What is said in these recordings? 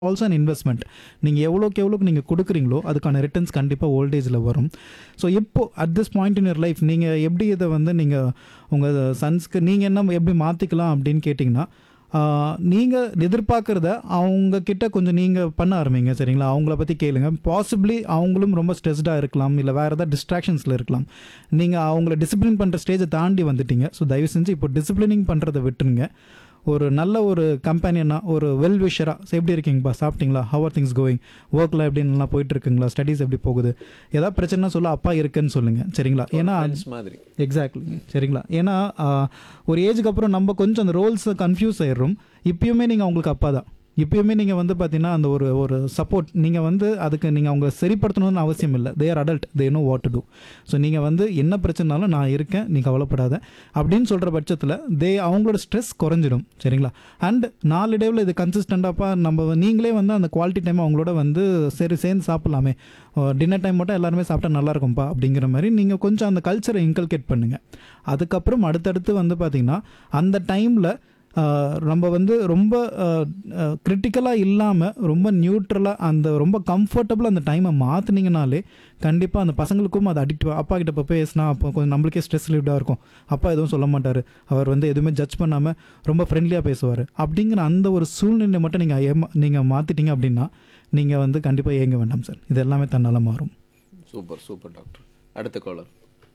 Also an investment நீங்கள் எவ்வளோக்கு எவ்வளோக்கு நீங்கள் கொடுக்குறீங்களோ அதுக்கான ரிட்டர்ன்ஸ் கண்டிப்பாக ஓல்டேஜில் வரும் ஸோ இப்போ at this point in your life நீங்கள் எப்படி இதை வந்து நீங்கள் உங்கள் சன்ஸ்க்கு நீங்கள் என்ன எப்படி மாற்றிக்கலாம் அப்படின்னு கேட்டிங்கன்னா நீங்கள் எதிர்பார்க்குறத அவங்க கிட்ட கொஞ்சம் நீங்கள் பண்ண ஆரம்பிங்க சரிங்களா அவங்கள பற்றி கேளுங்க பாசிபிளி அவங்களும் ரொம்ப ஸ்ட்ரெஸ்டாக இருக்கலாம் இல்லை வேறு ஏதாவது டிஸ்ட்ராக்ஷன்ஸில் இருக்கலாம் நீங்கள் அவங்கள டிசிப்ளின் பண்ணுற ஸ்டேஜை தாண்டி வந்துட்டீங்க ஸோ தயவு செஞ்சு இப்போ டிசிப்ளினிங் பண்ணுறதை விட்டுருங்க ஒரு நல்ல ஒரு கம்பெனியனா ஒரு வெல் விஷராக எப்படி இருக்கீங்கப்பா சாப்பிட்டீங்களா ஹவர் திங்ஸ் கோயிங் ஒர்க்கில் எப்படி நல்லா போயிட்டு இருக்குங்களா ஸ்டடீஸ் எப்படி போகுது ஏதாவது பிரச்சனை சொல்ல அப்பா இருக்குன்னு சொல்லுங்கள் சரிங்களா ஏன்னா ஃப்ரெண்ட்ஸ் மாதிரி எக்ஸாக்ட்லி சரிங்களா ஏன்னா ஆஹ், ஒரு ஏஜுக்கு அப்புறம் நம்ம கொஞ்சம் அந்த ரோல்ஸை கன்ஃபியூஸ் ஆயிடுறோம் இப்பயுமே நீங்கள் அவங்களுக்கு அப்பா தான் இப்பயுமே நீங்கள் வந்து பார்த்தீங்கன்னா அந்த ஒரு ஒரு சப்போர்ட் நீங்கள் வந்து அதுக்கு நீங்கள் அவங்க சரிப்படுத்தணும்னு அவசியம் இல்லை they're adult they know what to do so நீங்கள் வந்து என்ன பிரச்சனைனாலும் நான் இருக்கேன் நீ கவலைப்படாத அப்படின்னு சொல்கிற பட்சத்தில் தே அவங்களோட ஸ்ட்ரெஸ் குறைஞ்சிடும் சரிங்களா அண்ட் நாளடைவில் இது கன்சிஸ்டண்ட்டாப்பா நம்ம நீங்களே வந்து அந்த குவாலிட்டி டைம் அவங்களோட வந்து சரி சேர்ந்து சாப்பிட்லாமே டின்னர் டைம் மட்டும் எல்லாருமே சாப்பிட்டா நல்லா இருக்கும்ப்பா அப்படிங்கிற மாதிரி நீங்கள் கொஞ்சம் அந்த கல்ச்சரை இன்கல்கேட் பண்ணுங்கள் அதுக்கப்புறம் அடுத்தடுத்து வந்து பார்த்திங்கன்னா அந்த டைமில் நம்ம வந்து ரொம்ப கிரிட்டிக்கலாக இல்லாமல் ரொம்ப நியூட்ரலாக அந்த ரொம்ப கம்ஃபர்டபுளாக அந்த டைமை மாற்றினீங்கனாலே கண்டிப்பாக அந்த பசங்களுக்கும் அது அடிக்ட் அப்பா கிட்ட இப்போ பேசினா அப்போ கொஞ்சம் நம்மளுக்கே ஸ்ட்ரெஸ் ரிலீவ்டாக இருக்கும் அப்பா எதுவும் சொல்ல மாட்டார் அவர் வந்து எதுவுமே ஜட்ஜ் பண்ணாமல் ரொம்ப ஃப்ரெண்ட்லியாக பேசுவார் அப்படிங்கிற அந்த ஒரு சூழ்நிலை மட்டும் நீங்கள் ஏமா நீங்கள் மாற்றிட்டீங்க அப்படின்னா நீங்கள் வந்து கண்டிப்பாக ஏங்க வேண்டாம் சார் இது எல்லாமே தன்னால் மாறும் சூப்பர் சூப்பர் டாக்டர் அடுத்த காலர்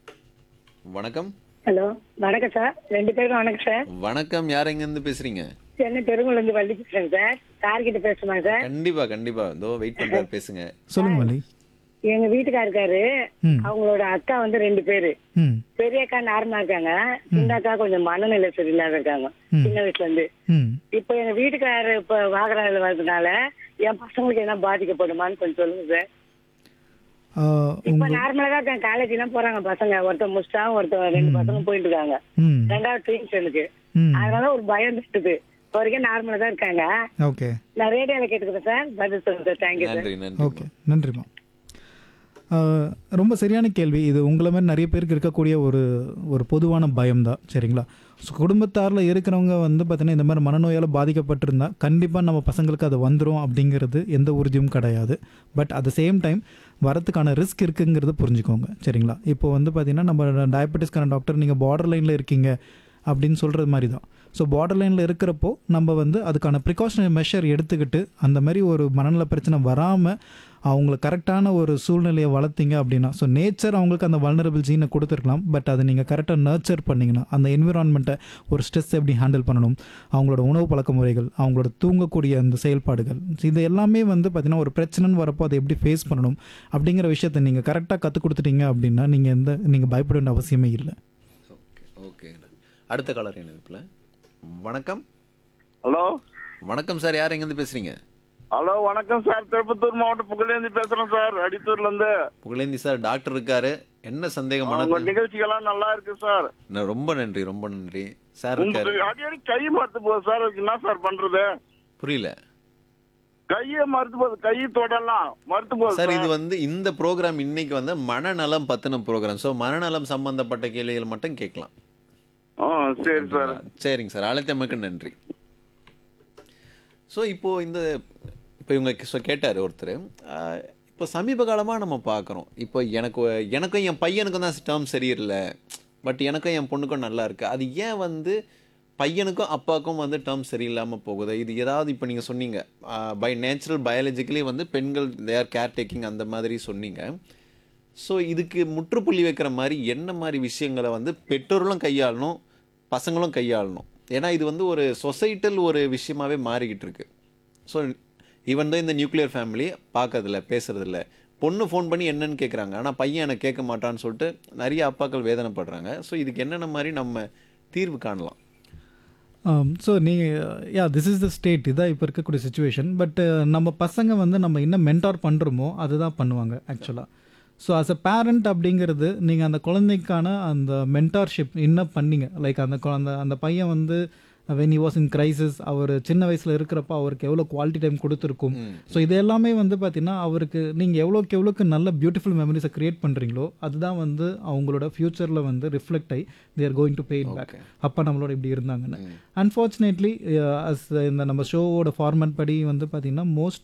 வணக்கம் ஹலோ வணக்கம் சார் ரெண்டு பேருக்கும் வணக்கம் சார் வணக்கம் யார் எங்கேருந்து பேசுறீங்க சென்னை பெருங்குளம் இருந்து வள்ளி பேசுறேன் சார் சார்கிட்ட பேசுமா சார் கண்டிப்பா கண்டிப்பா இதோ வெயிட் பண்றாரு பேசுங்க சொல்லுங்க மல்லி எங்க வீட்டுக்கார இருக்காரு ம் அவங்களோட அக்கா வந்து ரெண்டு பேரு ம் பெரிய அக்கா நார்மலா இருக்காங்க சின்ன அக்கா கொஞ்சம் மனநிலை சரியில்லாத இருக்காங்க ம். சின்ன வயசுல இருந்து ம் இப்போ எங்க வீட்டுக்காரரு இப்ப வாகனால வர்றதுனால என் பசங்களுக்கு என்ன பாதிக்கப்படுமான்னு கொஞ்சம் சொல்லுங்க சார் ஆஹ், இப்ப நார்மலா தான் இருக்காங்க காலேஜ் எல்லாம் போறாங்க பசங்க ஒருத்தன் முடிச்சா ஒருத்தன் ரெண்டு பசங்க போயிட்டு இருக்காங்க ம் ரெண்டாவது ட்வீன்ஸ் எனக்கு ம் அதனால ஒரு பயம் தட்டுது இப்போ வரைக்கும் நார்மலா தான் இருக்காங்க ஓகே நான் ரேடியோல கேட்டுக்கிறேன் சார் பதில் சொல்லுங்க சார் தேங்க்யூ சார் நன்றி நன்றி ஓகே நன்றிம்மா ஆஹ், ரொம்ப சரியான கேள்வி இது உங்களை மாதிரி நிறைய பேருக்கு இருக்கக்கூடிய ஒரு ஒரு பொதுவான பயம்தான் சரிங்களா ஸோ குடும்பத்தாரில் இருக்கிறவங்க வந்து பார்த்தீங்கன்னா இந்த மாதிரி மனநோயால் பாதிக்கப்பட்டிருந்தா கண்டிப்பாக நம்ம பசங்களுக்கு அது வந்துடும் அப்படிங்கிறது எந்த உறுதியும் கிடையாது but at the same time வரத்துக்கான ரிஸ்க் இருக்குங்கிறத புரிஞ்சுக்கோங்க சரிங்களா இப்போ வந்து பார்த்தீங்கன்னா நம்ம டயபெட்டிஸ்க்கான டாக்டர் நீங்கள் பார்டர் லைனில் இருக்கீங்க அப்படின்னு சொல்கிறது மாதிரி தான் ஸோ பார்டர் லைனில் இருக்கிறப்போ நம்ம வந்து அதுக்கான ப்ரிகாஷனரி மெஷர் எடுத்துக்கிட்டு அந்த மாதிரி ஒரு மனநல பிரச்சனை வராமல் அவங்கள கரெக்டான ஒரு சூழ்நிலையை வளர்த்தீங்க அப்படின்னா ஸோ நேச்சர் அவங்களுக்கு அந்த வல்னரபிள் ஜீனை கொடுத்துருக்கலாம் பட் அதை நீங்கள் கரெக்டாக நர்ச்சர் பண்ணிங்கன்னா அந்த என்விரான்மெண்ட்டை ஒரு ஸ்ட்ரெஸ் எப்படி ஹேண்டில் பண்ணணும் அவங்களோட உணவு பழக்க முறைகள் அவங்களோட தூங்கக்கூடிய அந்த செயல்பாடுகள் இது எல்லாமே வந்து பார்த்திங்கன்னா ஒரு பிரச்சனைன்னு வரப்போ அதை எப்படி ஃபேஸ் பண்ணணும் அப்படிங்கிற விஷயத்தை நீங்கள் கரெக்டாக கற்றுக் கொடுத்துட்டீங்க அப்படின்னா நீங்கள் எந்த நீங்கள் பயப்பட வேண்டிய அவசியமே இல்லை ஓகே ஓகே அடுத்த காலர் இணைப்பில் வணக்கம் ஹலோ வணக்கம் சார் யார் எங்கேருந்து பேசுறீங்க ஹலோ வணக்கம் சார் திருப்பத்தூர் மாவட்டம் புகழேந்தி பேசுறேன் சார் அடித்தூர்ல இருந்து புகழேந்தி சார் டாக்டர் இருக்காரு என்ன சந்தேகம் உங்க மனதில் நிகழ்ச்சிகள்லாம் நல்லா இருக்கு சார் நான் ரொம்ப நன்றி ரொம்ப நன்றி சார் இருக்காரு உங்களுக்கு அடிக்கடி கை மறுத்து போகுது சார் அதுக்கு என்ன சார் பண்றது புரியல கையை மறுத்து போகுது கை தொடலாம் மறுத்து போகுது சார் சார் இது வந்து இந்த ப்ரோக்ராம் இன்னைக்கு வந்து மனநலம் பத்தின ப்ரோக்ராம் ஸோ மனநலம் சம்பந்தப்பட்ட கேள்விகள் மட்டும் கேட்கலாம் ஆ சரி சார் சரிங்க சார் அழைத்தமைக்கு நன்றி ஸோ இப்போ இந்த இப்போ இவங்க ஸோ கேட்டார் ஒருத்தர் ஆஹ், இப்போ சமீப காலமாக நம்ம பார்க்குறோம் இப்போ எனக்கு எனக்கும் என் பையனுக்கும் தான் டேர்ம் சரியில்லை பட் எனக்கும் என் பொண்ணுக்கும் நல்லா இருக்கு அது ஏன் வந்து பையனுக்கும் அப்பாவுக்கும் வந்து டேர்ம் சரியில்லாமல் போகுது இது ஏதாவது இப்போ நீங்கள் சொன்னீங்க பை நேச்சுரல் பயாலஜிக்கலி வந்து பெண்கள் தேர் கேர் டேக்கிங் அந்த மாதிரி சொன்னீங்க ஸோ இதுக்கு முற்றுப்புள்ளி வைக்கிற மாதிரி என்ன மாதிரி விஷயங்களை வந்து பெற்றோர்களும் கையாளணும் பசங்களும் கையாளணும் ஏன்னா இது வந்து ஒரு சொசைட்டல் ஒரு விஷயமாவே மாறிக்கிட்டு இருக்கு ஸோ ஈவன் தான் இந்த நியூக்ளியர் ஃபேமிலி பார்க்கறதில்ல பேசுறதில்ல பொண்ணு ஃபோன் பண்ணி என்னன்னு கேட்குறாங்க ஆனால் பையன் எனக்கு கேட்க மாட்டான்னு சொல்லிட்டு நிறைய அப்பாக்கள் வேதனைப்படுறாங்க ஸோ இதுக்கு என்னென்ன மாதிரி நம்ம தீர்வு காணலாம் ஸோ நீங்கள் yeah this is the state இதான் இப்போ இருக்கக்கூடிய சுச்சுவேஷன் பட் நம்ம பசங்க வந்து நம்ம என்ன மென்டார் பண்ணுறோமோ அதுதான் பண்ணுவாங்க ஆக்சுவலாக ஸோ அஸ் அ பேரண்ட் அப்படிங்கிறது நீங்கள் அந்த குழந்தைக்கான அந்த மென்டார்ஷிப் என்ன பண்ணீங்க லைக் அந்த குழ- அந்த அந்த பையன் வந்து when he was in crisis அவர் சின்ன வயசில் இருக்கிறப்ப அவருக்கு எவ்வளோ குவாலிட்டி டைம் கொடுத்துருக்கும் ஸோ இது எல்லாமே வந்து பார்த்தீங்கன்னா அவருக்கு நீங்கள் எவ்வளோக்கு எவ்வளோக்கு நல்ல பியூட்டிஃபுல் மெமரிஸை க்ரியேட் பண்ணுறீங்களோ அதுதான் வந்து அவங்களோட ஃப்யூச்சரில் வந்து ரிஃப்ளெக்ட் ஆகி they're going to pay it back அப்பா நம்மளோட இப்படி இருந்தாங்கன்னு அன்ஃபார்ச்சுனேட்லி அஸ் இந்த நம்ம ஷோவோட ஃபார்மேட் படி வந்து பார்த்தீங்கன்னா மோஸ்ட்